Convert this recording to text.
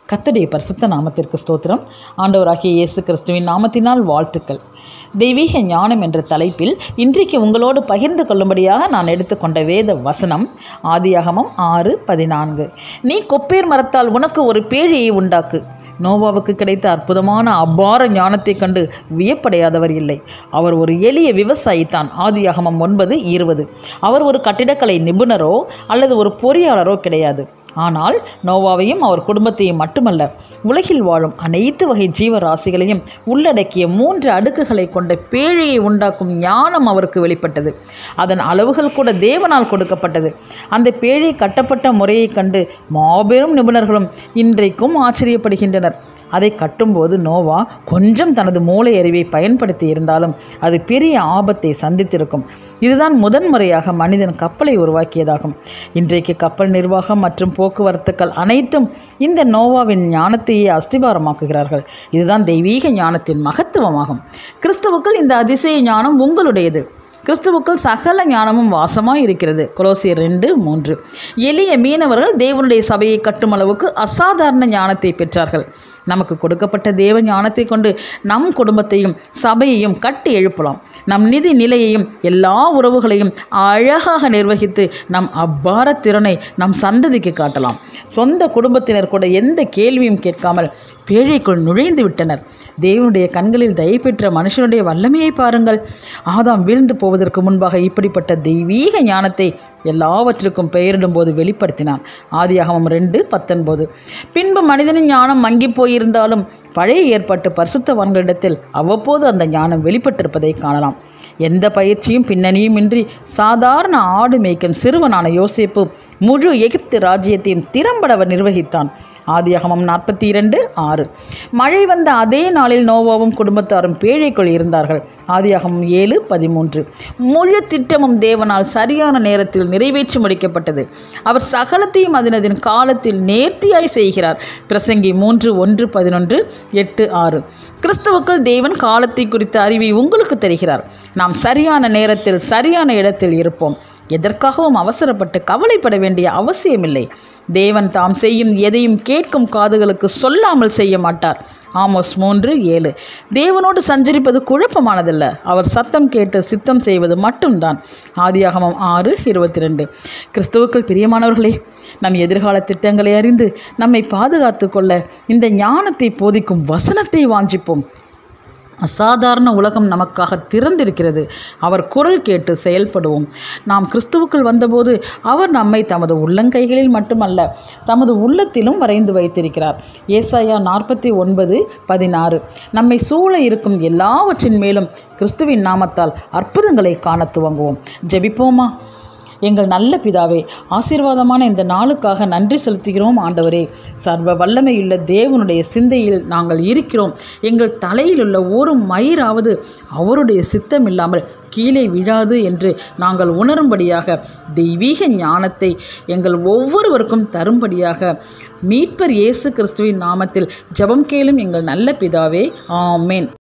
கத்தடைய பரிசுத்த நாமத்திற்கு ஸ்தோத்திரம் ஆண்டவராகிய இயேசு கிறிஸ்துவின் நாமத்தினால் வாழ்த்துக்கள் தெய்வீக ஞானம் என்ற தலைப்பில் இன்றைக்கு உங்களோடு பகிர்ந்து கொள்ளும்படியாக நான் எடுத்துக்கொண்ட வேத வசனம் ஆதியாகமம் ஆறு பதினான்கு நீ கொப்பேர் மரத்தால் உனக்கு ஒரு பேழையை உண்டாக்கு நோவாவுக்கு கிடைத்த அற்புதமான அபார ஞானத்தைக் கண்டு வியப்படையாதவர் இல்லை அவர் ஒரு எளிய விவசாயித்தான் ஆதியாகமம் ஒன்பது இருபது அவர் ஒரு கட்டிடக்கலை நிபுணரோ அல்லது ஒரு பொறியாளரோ கிடையாது ஆனால் நோவாவையும் அவர் குடும்பத்தையும் மட்டுமல்ல உலகில் வாழும் அனைத்து வகை ஜீவராசிகளையும் உள்ளடக்கிய மூன்று அடுக்குகளை கொண்ட பேழையை உண்டாக்கும் ஞானம் அவருக்கு வெளிப்பட்டது அதன் அளவுகள் கூட தேவனால் கொடுக்கப்பட்டது அந்த பேழை கட்டப்பட்ட முறையைக் கண்டு மாபெரும் நிபுணர்களும் இன்றைக்கும் ஆச்சரியப்படுகின்றனர் அதை கட்டும்போது நோவா கொஞ்சம் தனது மூளை அறிவை பயன்படுத்தி இருந்தாலும் அது பெரிய ஆபத்தை சந்தித்திருக்கும் இதுதான் முதன்முறையாக மனிதன் கப்பலை உருவாக்கியதாகும் இன்றைக்கு கப்பல் நிர்வாகம் மற்றும் போக்குவரத்துக்கள் அனைத்தும் இந்த நோவாவின் ஞானத்தையே அஸ்திபாரமாக்குகிறார்கள் இதுதான் தெய்வீக ஞானத்தின் மகத்துவமாகும் கிறிஸ்துவுக்குள் இந்த அதிசய ஞானம் உங்களுடையது கிறிஸ்துவுக்குள் சகல ஞானமும் வாசமாய் இருக்கிறது கொலோசியர் ரெண்டு மூன்று எளிய மீனவர்கள் தேவனுடைய சபையை கட்டும் அளவுக்கு அசாதாரண ஞானத்தை பெற்றார்கள் நமக்கு கொடுக்கப்பட்ட தேவ ஞானத்தை கொண்டு நம் குடும்பத்தையும் சபையையும் கட்டி எழுப்பலாம் நம் நிதி நிலையையும் எல்லா உறவுகளையும் அழகாக நிர்வகித்து நம் அப்பார திறனை நம் சந்ததிக்கு காட்டலாம் சொந்த குடும்பத்தினர் கூட எந்த கேள்வியும் கேட்காமல் பேழைக்குள் நுழைந்து விட்டனர் தேவனுடைய கண்களில் தயை பெற்ற மனுஷனுடைய வல்லமையை பாருங்கள் ஆதாம் வீழ்ந்து போவதற்கு முன்பாக இப்படிப்பட்ட தெய்வீக ஞானத்தை எல்லாவற்றுக்கும் பெயரிடும் போது வெளிப்படுத்தினான் ஆதியாகமம் ரெண்டு பத்தொன்பது பின்பு மனிதனின் ஞானம் மங்கி போயிருந்தாலும் பழைய ஏற்பாட்டு பரிசுத்தவான்களிடத்தில் அவ்வப்போது அந்த ஞானம் வெளிப்பட்டிருப்பதை காணலாம் எந்த பயிற்சியும் பின்னணியும் இன்றி சாதாரண ஆடு மேய்க்கும் சிறுவனான யோசேப்பு முழு எகிப்து ராஜ்யத்தையும் திறம்பட அவர் நிர்வகித்தான் ஆதியாகமம் நாற்பத்தி இரண்டு ஆறு மழை வந்த அதே நாளில் நோவாவும் குடும்பத்தாரும் பேழைக்குள் இருந்தார்கள் ஆதியாகமம் ஏழு பதிமூன்று முழு திட்டமும் தேவனால் சரியான நேரத்தில் நிறைவேற்றி முடிக்கப்பட்டது அவர் சகலத்தையும் அதனதின் காலத்தில் நேர்த்தியாய் செய்கிறார் பிரசங்கி மூன்று ஒன்று பதினொன்று எட்டு ஆறு கிறிஸ்துவுக்குள் தேவன் காலத்தை குறித்த அறிவை உங்களுக்கு தருகிறார் நாம் சரியான நேரத்தில் சரியான இடத்தில் இருப்போம் எதற்காகவும் அவசரப்பட்டு கவலைப்பட வேண்டிய அவசியமில்லை தேவன் தாம் செய்யும் எதையும் கேட்கும் காதுகளுக்கு சொல்லாமல் செய்ய மாட்டார் ஆமோஸ் மூன்று ஏழு தேவனோடு சஞ்சரிப்பது குழப்பமானதல்ல அவர் சத்தம் கேட்டு சித்தம் செய்வது மட்டும்தான் ஆதியாகமம் ஆறு இருபத்தி ரெண்டு கிறிஸ்துவுக்குள் பிரியமானவர்களே நம் எதிர்கால திட்டங்களை அறிந்து நம்மை பாதுகாத்து கொள்ள இந்த ஞானத்தை போதிக்கும் வசனத்தை வாஞ்சிப்போம் அசாதாரண உலகம் நமக்காக திறந்திருக்கிறது அவர் குரல் கேட்டு செயல்படுவோம் நாம் கிறிஸ்துவுக்குள் வந்தபோது அவர் நம்மை தமது உள்ளங்கைகளில் மட்டுமல்ல தமது உள்ளத்திலும் வரைந்து வைத்திருக்கிறார் ஏசாயா நாற்பத்தி ஒன்பது பதினாறு நம்மை சூழ இருக்கும் எல்லாவற்றின் மேலும் கிறிஸ்துவின் நாமத்தால் அற்புதங்களை காண துவங்குவோம் ஜெபிப்போமா எங்கள் நல்ல பிதாவே ஆசீர்வாதமான இந்த நாளுக்காக நன்றி செலுத்துகிறோம் ஆண்டவரே சர்வ வல்லமையுள்ள தேவனுடைய சிந்தையில் நாங்கள் இருக்கிறோம் எங்கள் தலையில் உள்ள ஒரு மயிராவது அவருடைய சித்தம் இல்லாமல் கீழே விழாது என்று நாங்கள் உணரும்படியாக தெய்வீக ஞானத்தை எங்கள் ஒவ்வொருவருக்கும் தரும்படியாக மீட்பர் இயேசு கிறிஸ்துவின் நாமத்தில் ஜெபம் கேளும் எங்கள் நல்ல பிதாவே ஆமேன்